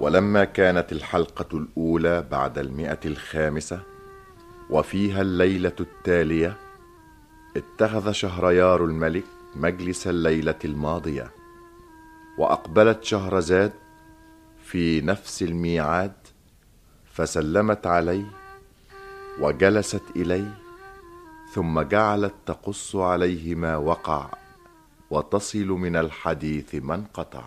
ولما كانت الحلقة الأولى بعد المئة الخامسة وفيها الليلة التالية اتخذ شهريار الملك مجلس الليلة الماضية وأقبلت شهرزاد في نفس الميعاد فسلمت عليه وجلست إليه ثم جعلت تقص عليه ما وقع وتصل من الحديث ما انقطع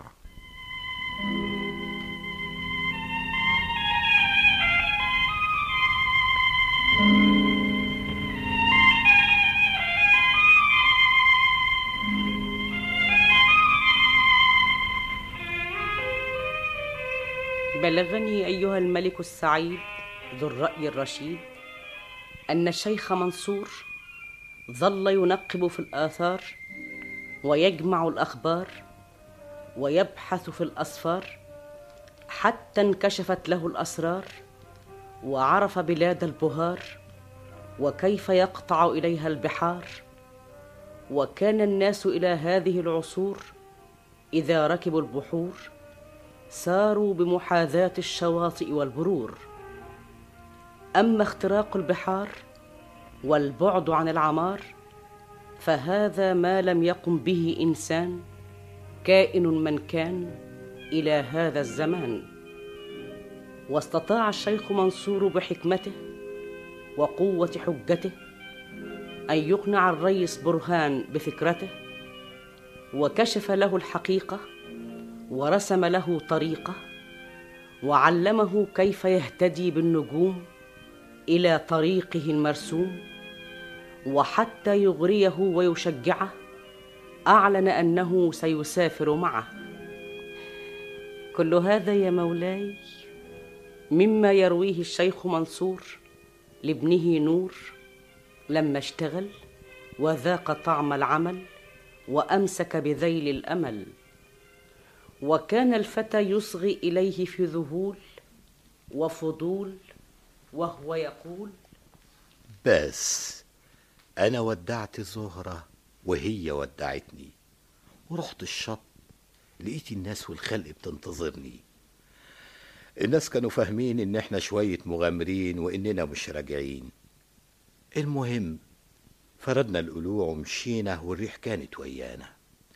بلغني ايها الملك السعيد ذو الراي الرشيد ان الشيخ منصور ظل ينقب في الاثار ويجمع الاخبار ويبحث في الاسفار حتى انكشفت له الاسرار وعرف بلاد البهار وكيف يقطع اليها البحار وكان الناس الى هذه العصور اذا ركبوا البحور ساروا بمحاذاه الشواطئ والبرور اما اختراق البحار والبعد عن العمار فهذا ما لم يقم به انسان كائن من كان الى هذا الزمان واستطاع الشيخ منصور بحكمته وقوه حجته ان يقنع الريس برهان بفكرته وكشف له الحقيقه ورسم له طريقه وعلمه كيف يهتدي بالنجوم الى طريقه المرسوم وحتى يغريه ويشجعه اعلن انه سيسافر معه كل هذا يا مولاي مما يرويه الشيخ منصور لابنه نور لما اشتغل وذاق طعم العمل وامسك بذيل الامل وكان الفتى يصغي اليه في ذهول وفضول وهو يقول بس انا ودعت زهره وهي ودعتني ورحت الشط لقيت الناس والخلق بتنتظرني الناس كانوا فاهمين ان احنا شويه مغامرين واننا مش راجعين المهم فردنا القلوع ومشينا والريح كانت ويانا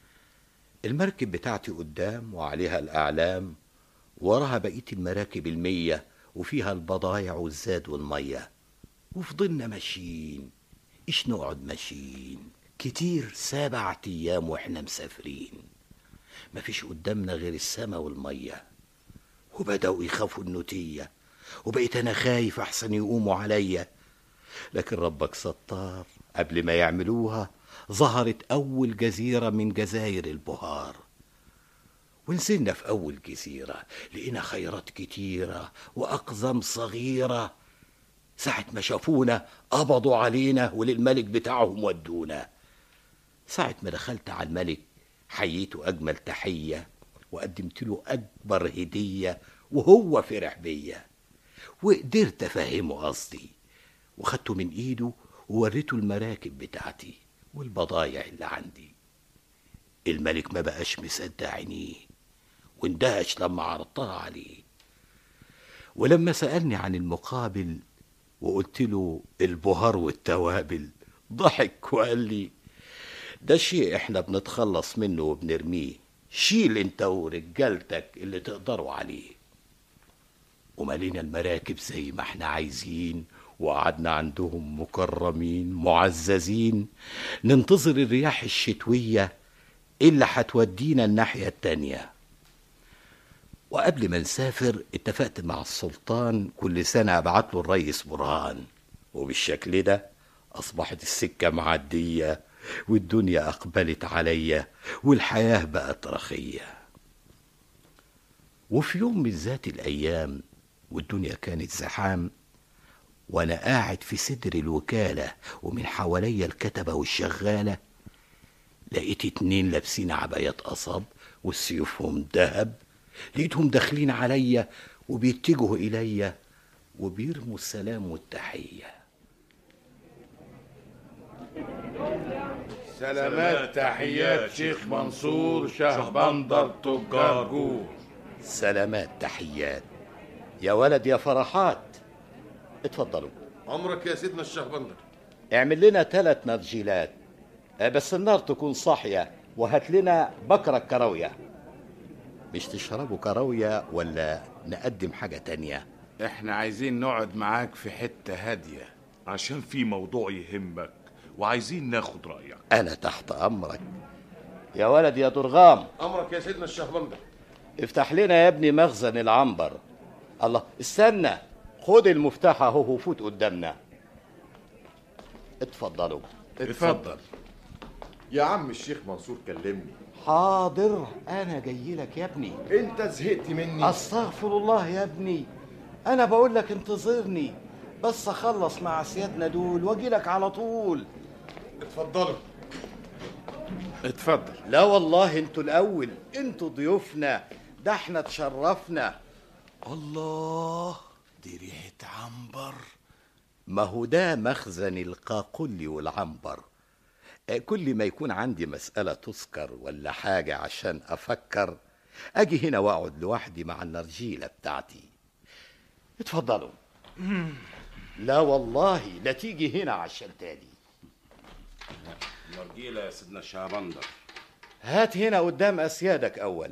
المركب بتاعتي قدام وعليها الأعلام وراها بقية المراكب المية وفيها البضايع والزاد والمية وفضلنا ماشيين إيش نقعد ماشيين كتير سبعة أيام وإحنا مسافرين مفيش قدامنا غير السما والمية وبدأوا يخافوا النوتية وبقيت أنا خايف أحسن يقوموا عليا لكن ربك ستار قبل ما يعملوها ظهرت أول جزيرة من جزاير البهار ونزلنا في أول جزيرة لقينا خيرات كتيرة وأقزام صغيرة ساعة ما شافونا قبضوا علينا وللملك بتاعهم ودونا ساعة ما دخلت على الملك حييته أجمل تحية وقدمت له أكبر هدية وهو فرح بيا وقدرت أفهمه قصدي وخدته من إيده ووريته المراكب بتاعتي والبضايع اللي عندي الملك ما بقاش مصدق عينيه واندهش لما عرضتها عليه ولما سألني عن المقابل وقلت له البهار والتوابل ضحك وقال لي ده شيء احنا بنتخلص منه وبنرميه شيل انت ورجالتك اللي تقدروا عليه ومالينا المراكب زي ما احنا عايزين وقعدنا عندهم مكرمين معززين ننتظر الرياح الشتوية اللي هتودينا الناحية التانية وقبل ما نسافر اتفقت مع السلطان كل سنة أبعت له الريس برهان وبالشكل ده أصبحت السكة معدية والدنيا أقبلت عليا والحياة بقت رخية وفي يوم من ذات الأيام والدنيا كانت زحام وانا قاعد في صدر الوكالة ومن حواليا الكتبة والشغالة لقيت اتنين لابسين عبايات قصب وسيوفهم دهب لقيتهم داخلين عليا وبيتجهوا إليا وبيرموا السلام والتحية سلامات تحيات شيخ منصور شهبندر تجار جور سلامات تحيات يا ولد يا فرحات اتفضلوا عمرك يا سيدنا الشهبندر اعمل لنا ثلاث نرجيلات آه، بس النار تكون صاحية وهات لنا بكرة كراوية مش تشربوا كراوية ولا نقدم حاجة تانية احنا عايزين نقعد معاك في حتة هادية عشان في موضوع يهمك وعايزين ناخد رأيك أنا تحت أمرك يا ولد يا درغام امرك يا سيدنا الشهبندر افتح لنا يا ابني مخزن العنبر الله استنى خد المفتاح اهو وفوت قدامنا اتفضلوا اتفضل يا عم الشيخ منصور كلمني حاضر انا جاي لك يا ابني انت زهقت مني استغفر الله يا ابني انا بقول لك انتظرني بس اخلص مع سيادنا دول واجي لك على طول اتفضلوا اتفضل لا والله انتوا الاول انتوا ضيوفنا ده احنا تشرفنا الله دي ريحة عنبر ما هو ده مخزن القاقل والعنبر آه، كل ما يكون عندي مسألة تذكر ولا حاجة عشان أفكر أجي هنا وأقعد لوحدي مع النرجيلة بتاعتي اتفضلوا لا والله لا تيجي هنا عشان تاني نرجيلة يا سيدنا الشهبندر هات هنا قدام أسيادك أول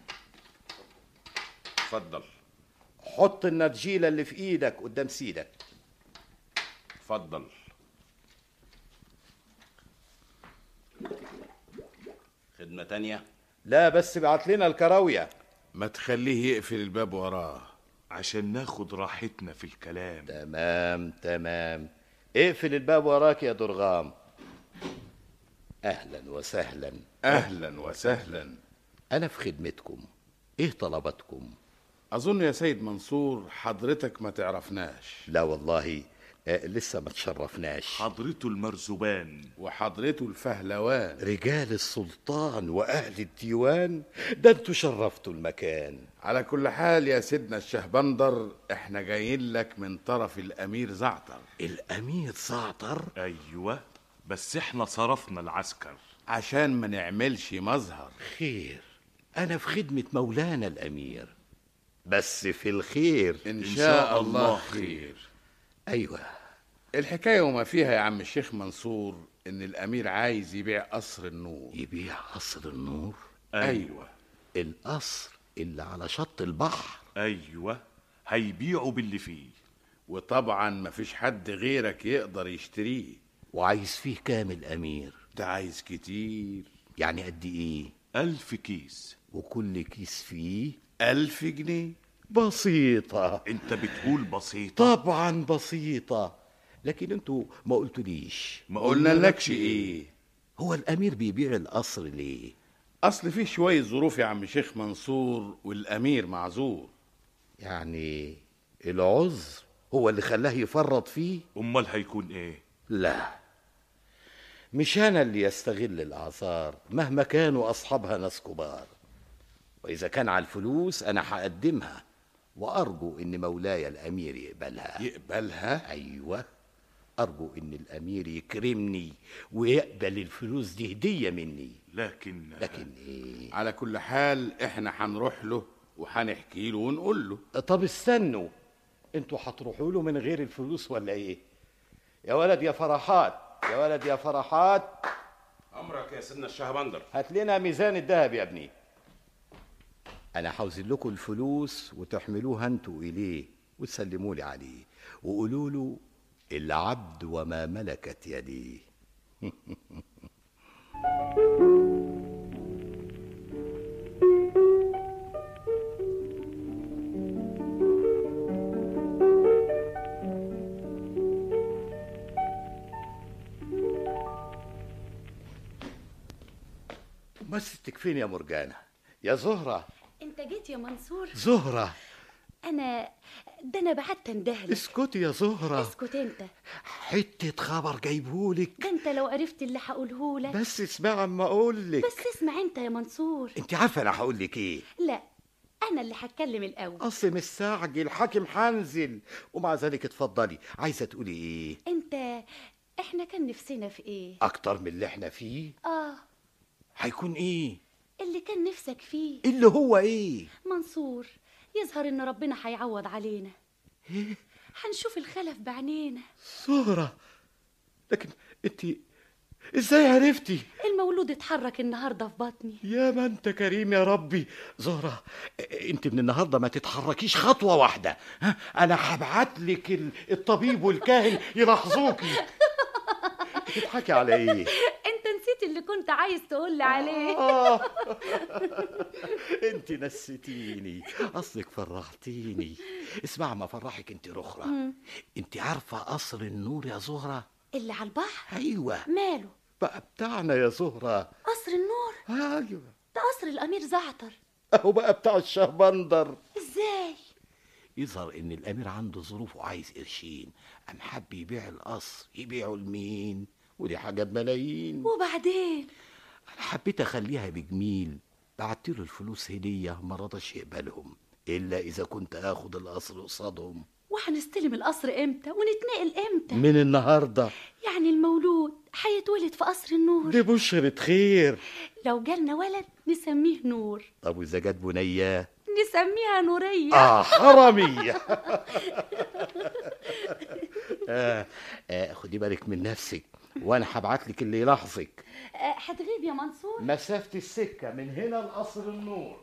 اتفضل حط النرجيلة اللي في إيدك قدام سيدك اتفضل خدمة تانية لا بس ابعت لنا الكراوية ما تخليه يقفل الباب وراه عشان ناخد راحتنا في الكلام تمام تمام اقفل الباب وراك يا درغام أهلا وسهلا اهلا وسهلا أنا في خدمتكم إيه طلباتكم؟ اظن يا سيد منصور حضرتك ما تعرفناش لا والله آه لسه ما تشرفناش حضرته المرزبان وحضرته الفهلوان رجال السلطان وأهل الديوان ده انتوا شرفتوا المكان على كل حال يا سيدنا الشهبندر احنا جايين لك من طرف الامير زعتر الأمير زعتر ايوه بس احنا صرفنا العسكر عشان ما نعملش مظهر خير أنا في خدمة مولانا الأمير بس في الخير ان شاء شاء الله الله خير أيوة الحكايه وما فيها يا عم الشيخ منصور ان الامير عايز يبيع قصر النور يبيع قصر النور ايوه القصر اللي على شط البحر ايوه هيبيعوا باللي فيه وطبعا مفيش حد غيرك يقدر يشتريه وعايز فيه كام الأمير ده عايز كتير يعني قد إيه ألف كيس وكل كيس فيه ألف جنيه بسيطة انت بتقول بسيطة طبعا بسيطة لكن انتوا ما قلتوليش ما قلنا لكش ايه هو الأمير بيبيع القصر ليه اصل في شوية ظروف يا عم شيخ منصور والامير معذور يعني العذر هو اللي خلاه يفرط فيه امال هيكون ايه لا مش أنا اللي يستغل الأعذار مهما كانوا أصحابها ناس كبار وإذا كان على الفلوس أنا هقدمها وأرجو إن مولاي الأمير يقبلها يقبلها أيوة أرجو إن الأمير يكرمني ويقبل الفلوس دي هدية مني لكن لكن إيه على كل حال احنا هنروح له وهنحكي له ونقول له طب استنوا انتوا هتروحوا له من غير الفلوس ولا ايه يا ولد يا فرحات يا ولد يا فرحات أمرك يا سيدنا الشهبندر هات لنا ميزان الذهب يا ابني انا حوزن لكم الفلوس وتحملوها انتوا اليه وتسلموا لي عليه وقولوا له العبد وما ملكت يديه بس تكفيني يا مرجانة يا زهرة انت جيت يا منصور زهرة انا ده انا بعت اندهلك اسكتي يا زهرة اسكت انت حتة خبر جايبهولك ده انت لو عرفت اللي هقوله لك بس اسمع عما اقولك بس اسمع انت يا منصور انت عارفة انا هقول لك ايه لا انا اللي هتكلم الاول اصل مستعجل حاكم حنزل ومع ذلك اتفضلي عايزة تقولي ايه انت احنا كان نفسنا في ايه اكتر من اللي احنا فيه اه هيكون ايه اللي كان نفسك فيه اللي هو ايه منصور يظهر ان ربنا هيعوض علينا هنشوف الخلف بعينينا زهرة لكن انت ازاي عرفتي المولود اتحرك النهارده في بطني يا ما انت كريم يا ربي زهرة انت من النهارده ما تتحركيش خطوة واحدة ها؟ انا هبعت لك ال- الطبيب والكاهن يلاحظوكي تضحكي على ايه انت نسيت اللي كنت عايز تقول لي عليه آه. انت نسيتيني اصلك فرحتيني اسمع ما فرحك انت رخرة انت عارفة قصر النور يا زهرة اللي على البحر ايوه ماله بقى بتاعنا يا زهرة قصر النور ايوه ده قصر الامير زعتر اهو بقى بتاع الشهبندر ازاي يظهر ان الامير عنده ظروف وعايز قرشين ام حب يبيع القصر يبيعه لمين ودي حاجه بملايين وبعدين انا حبيت اخليها بجميل بعت له الفلوس هديه ما رضاش يقبلهم الا اذا كنت اخد القصر قصادهم وهنستلم القصر امتى ونتنقل امتى من النهارده يعني المولود هيتولد في قصر النور دي بشرة خير لو جالنا ولد نسميه نور طب واذا جت بنيه نسميها نورية اه حرامي آه آه خدي بالك من نفسك وانا هبعت لك اللي يلاحظك آه، هتغيب يا منصور مسافة السكة من هنا لقصر النور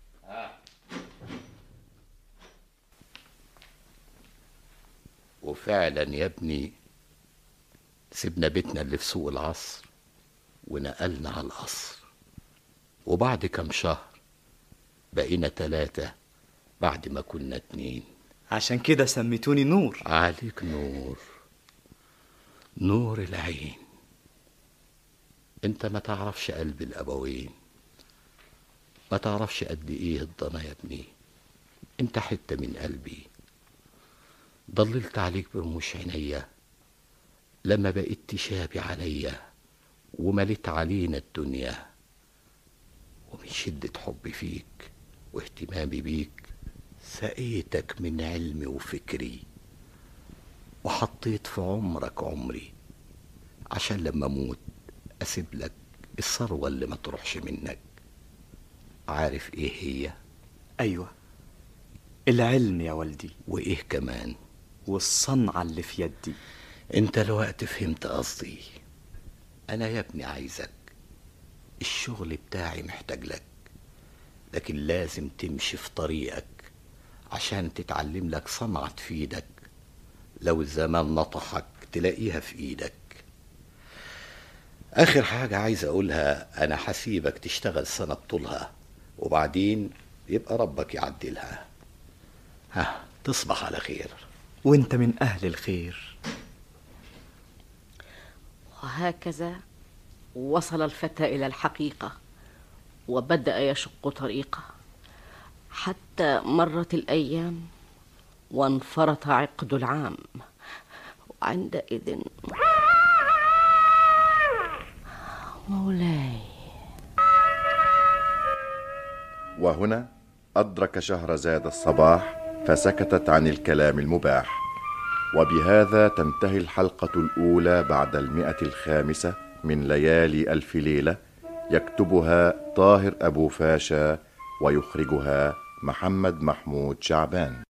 وفعلا يا ابني سيبنا بيتنا اللي في سوق العصر ونقلنا على القصر وبعد كم شهر بقينا تلاتة بعد ما كنا اتنين عشان كده سميتوني نور عليك نور نور العين انت ما تعرفش قلب الابوين ما تعرفش قد ايه الضنا يا ابني انت حته من قلبي ضللت عليك برموش عينيا لما بقيت تشابي عليا ومليت علينا الدنيا ومن شدة حبي فيك واهتمامي بيك سقيتك من علمي وفكري وحطيت في عمرك عمري عشان لما اموت اسيب لك الثروة اللي ما تروحش منك عارف ايه هي ايوه العلم يا والدي وايه كمان والصنعة اللي في يدي انت الوقت فهمت قصدي انا يا ابني عايزك الشغل بتاعي محتاج لك لكن لازم تمشي في طريقك عشان تتعلم لك صنعة تفيدك لو الزمان نطحك تلاقيها في ايدك اخر حاجة عايز اقولها انا حسيبك تشتغل سنة بطولها وبعدين يبقى ربك يعدلها ها تصبح على خير وانت من اهل الخير وهكذا وصل الفتى الى الحقيقه وبدا يشق طريقه حتى مرت الايام وانفرط عقد العام وعندئذ مولاي وهنا أدرك شهرزاد الصباح فسكتت عن الكلام المباح وبهذا تنتهي الحلقة الأولى بعد المئة الخامسة من ليالي ألف ليلة يكتبها طاهر أبو فاشا ويخرجها محمد محمود شعبان